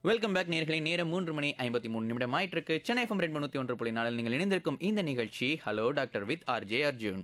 welcome back நேர்களை நேரம் மூன்று மணி ஐம்பத்தி மூணு நிமிடம் ஆயிட்டிருக்கு சென்னை எஃப்எம் ரெண்டு முன்னூத்தி ஒன்று புள்ளி நாளில் நீங்கள் இணைந்திருக்கும் இந்த நிகழ்ச்சி hello doctor with R J Arjun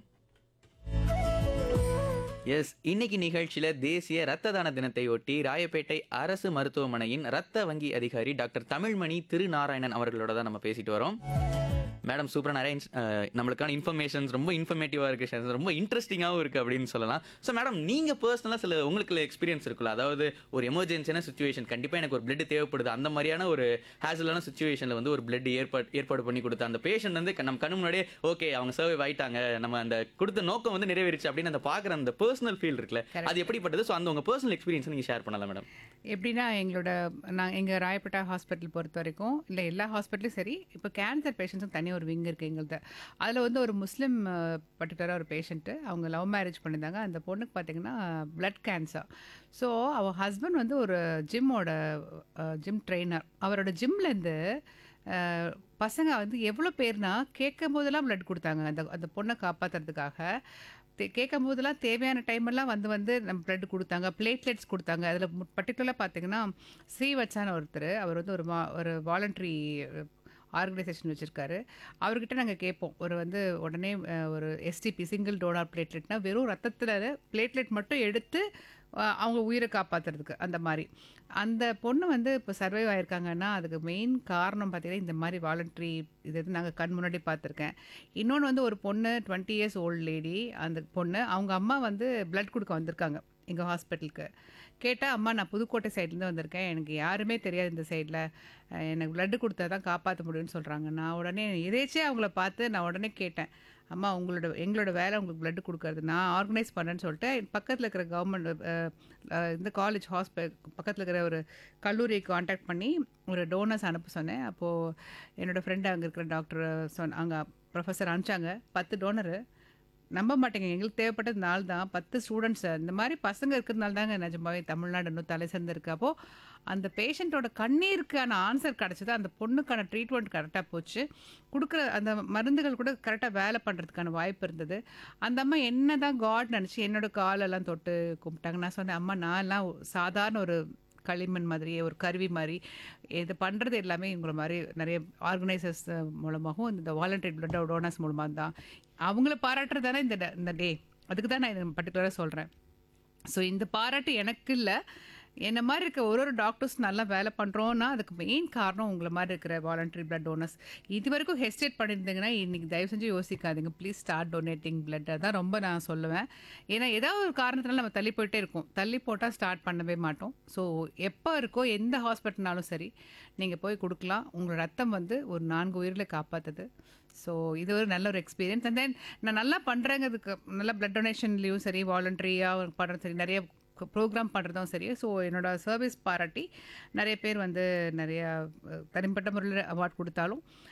S இன்னைக்கு நிகழ்ச்சியில தேசிய ரத்த தான தினத்தை ஒட்டி ராயப்பேட்டை அரசு மருத்துவமனையின் ரத்த வங்கி அதிகாரி டாக்டர் தமிழ்மணி திருநாராயணன் அவர்களோட தான் நம்ம பேசிட்டு வரோம் மேடம் சூப்பராக நிறைய ins- அஹ், நம்மளுக்கான இன்ஃபர்மேஷன்ஸ் ரொம்ப இன்ஃபர்மேட்டிவாக இருக்கு shares ரொம்ப இன்ட்ரெஸ்டிங்காகவும் இருக்குது அப்படின்னு சொல்லலாம் ஸோ மேடம் நீங்கள் பர்சனலாக சில உங்களுக்கு எக்ஸ்பீரியன்ஸ் இருக்குல்ல அதாவது ஒரு எமர்ஜென்சியான சுச்சுவேஷன் கண்டிப்பாக எனக்கு ஒரு பிளட் தேவைப்படுது அந்த மாதிரியான ஒரு ஹேசலான சுச்சுவேஷனில் வந்து ஒரு பிளட் ஏற்பாடு ஏற்பாடு பண்ணி கொடுத்த அந்த பேஷண்ட் வந்து க- நம்ம கண்ணு முன்னாடியே ஓகே அவங்க சர்வை ஆயிட்டாங்க நம்ம அந்த கொடுத்த நோக்கம் வந்து நிறைவேறிச்சு அப்படின்னு அந்த பார்க்குற அந்த பர்சனல் ஃபீல் இருக்குல்ல அது எப்படிப்பட்டது ஸோ அந்த உங்கள் பர்சனல் எக்ஸ்பீரியன்ஸ் நீங்கள் ஷேர் பண்ணலாம் மேடம் எப்படின்னா எங்களோட நான் எங்கள் ராயப்பேட்டா ஹாஸ்பிட்டல் பொறுத்த வரைக்கும் இல்லை எல்லா ஹாஸ்பிட்டலும் சரி இப்போ கேன்சர் பேஷண்ட்ஸும் தனி ஒரு விங் இருக்குது எங்கள்கிட்ட அதில் வந்து ஒரு முஸ்லீம் பர்டிகுலராக ஒரு பேஷண்ட்டு அவங்க லவ் மேரேஜ் பண்ணியிருந்தாங்க அந்த பொண்ணுக்கு பார்த்தீங்கன்னா பிளட் கேன்சர் ஸோ அவள் ஹஸ்பண்ட் வந்து ஒரு ஜிம்மோட ஜிம் ட்ரெயினர் அவரோட ஜிம்லேருந்து பசங்க வந்து எவ்வளோ பேர்னா கேட்கும் போதெல்லாம் பிளட் கொடுத்தாங்க அந்த அந்த பொண்ணை காப்பாற்றுறதுக்காக கேட்கும் போதெல்லாம் தேவையான டைமெல்லாம் வந்து வந்து நம்ம பிளட் கொடுத்தாங்க பிளேட்லெட்ஸ் கொடுத்தாங்க அதில் பர்டிகுலராக பார்த்தீங்கன்னா ஸ்ரீவச்சான ஒருத்தர் அவர் வந்து ஒரு மா ஒரு வாலண்ட்ரி ஆர்கனைசேஷன் வச்சுருக்காரு அவர்கிட்ட நாங்கள் கேட்போம் ஒரு வந்து உடனே அஹ், ஒரு எஸ்டிபி சிங்கிள் டோனார் பிளேட்லெட்னா வெறும் ரத்தத்தில் பிளேட்லெட் மட்டும் எடுத்து அஹ், அவங்க உயிரை காப்பாற்றுறதுக்கு அந்த மாதிரி அந்த பொண்ணு வந்து இப்போ சர்வைவ் ஆயிருக்காங்கன்னா அதுக்கு மெயின் காரணம் பார்த்தீங்கன்னா இந்த மாதிரி வாலண்ட்ரி இது வந்து நாங்கள் கண் முன்னாடி பார்த்துருக்கேன் இன்னொன்று வந்து ஒரு பொண்ணு டுவெண்ட்டி இயர்ஸ் ஓல்டு லேடி அந்த பொண்ணு அவங்க அம்மா வந்து பிளட் கொடுக்க வந்திருக்காங்க எங்கள் ஹாஸ்பிட்டலுக்கு கேட்டால் அம்மா நான் புதுக்கோட்டை சைட்லேருந்து வந்திருக்கேன் எனக்கு யாருமே தெரியாது இந்த சைடில் எனக்கு blood கொடுத்தா தான் காப்பாற்ற முடியும்னு சொல்கிறாங்க நான் உடனே எதேச்சே அவங்கள பார்த்து நான் உடனே கேட்டேன் அம்மா உங்களோட எங்களோட வேலை உங்களுக்கு blood கொடுக்கறது நான் ஆர்கனைஸ் பண்ணேன்னு சொல்லிட்டு பக்கத்தில் இருக்கிற கவர்மெண்ட் இந்த காலேஜ் ஹாஸ்பிட்டல் பக்கத்தில் இருக்கிற ஒரு கல்லூரியை காண்டாக்ட் பண்ணி ஒரு டோனர்ஸ் அனுப்ப சொன்னேன் அப்போது என்னோடய ஃப்ரெண்டு அங்கே இருக்கிற டாக்டர் சொன்ன அங்கே ப்ரொஃபஸர் அனுப்பிச்சாங்க பத்து டோனரு நம்ப மாட்டேங்க எங்களுக்கு தேவைப்பட்டது நாள் தான் பத்து ஸ்டூடெண்ட்ஸ் இந்த மாதிரி பசங்க இருக்கிறதுனால தாங்க நிஜமாவே தமிழ்நாடு இன்னும் தலை சிறந்திருக்கு அப்போ அந்த பேஷண்ட்டோட கண்ணீருக்கான ஆன்சர் கிடச்சிது அந்த பொண்ணுக்கான ட்ரீட்மெண்ட் கரெக்டாக போச்சு கொடுக்குற அந்த மருந்துகள் கூட கரெக்டாக வேலை பண்ணுறதுக்கான வாய்ப்பு இருந்தது அந்த அம்மா என்ன தான் காட் நினச்சி என்னோட காலெல்லாம் தொட்டு கும்பிட்டாங்க நான் சொன்னேன் அம்மா நான் எல்லாம் சாதாரண ஒரு களிமண் மாதிரியே ஒரு கருவி மாதிரி இது பண்ணுறது எல்லாமே இவங்கள மாதிரி நிறைய ஆர்கனைசர்ஸ் மூலமாகவும் இந்த வாலண்டரி பிளட் டோனர்ஸ் மூலமாக தான் அவங்கள பாராட்டுறது தானே இந்த ட- இந்த டே அதுக்கு தான் நான் இது பர்டிகுலராக சொல்கிறேன் ஸோ இந்த பாராட்டு எனக்கு இல்லை என்ன மாதிரி இருக்க ஒரு ஒரு டாக்டர்ஸ் நல்லா வேலை பண்ணுறோன்னா அதுக்கு மெயின் காரணம் உங்களை மாதிரி இருக்கிற வாலண்டரி பிளட் டோனர்ஸ் இது வரைக்கும் ஹெஸ்டேட் பண்ணியிருந்தீங்கன்னா இன்னைக்கு தயவு செஞ்சு யோசிக்காதீங்க ப்ளீஸ் ஸ்டார்ட் டொனேட்டிங் பிளட் அதான் ரொம்ப நான் சொல்லுவேன் ஏன்னா ஏதாவது ஒரு காரணத்தினால நம்ம தள்ளி போயிட்டே இருக்கோம் தள்ளி போட்டால் ஸ்டார்ட் பண்ணவே மாட்டோம் ஸோ எப்போ இருக்கோ எந்த ஹாஸ்பிட்டல்னாலும் சரி நீங்கள் போய் கொடுக்கலாம் உங்களோட ரத்தம் வந்து ஒரு நான்கு உயிர்களை காப்பாற்றுது ஸோ இது ஒரு நல்ல ஒரு எக்ஸ்பீரியன்ஸ் அண்ட் தென் நான் நல்லா பண்ணுறேங்கிறதுக்கு நல்லா பிளட் டொனேஷன்லேயும் சரி வாலண்டரியாக பண்ணுறது சரி நிறைய ப்ரோக்ராம் பண்ணுறதும் சரி ஸோ என்னோட சர்வீஸ் பாராட்டி நிறைய பேர் வந்து நிறைய அஹ், தனிப்பட்ட முறையில் அவார்ட் கொடுத்தாலும்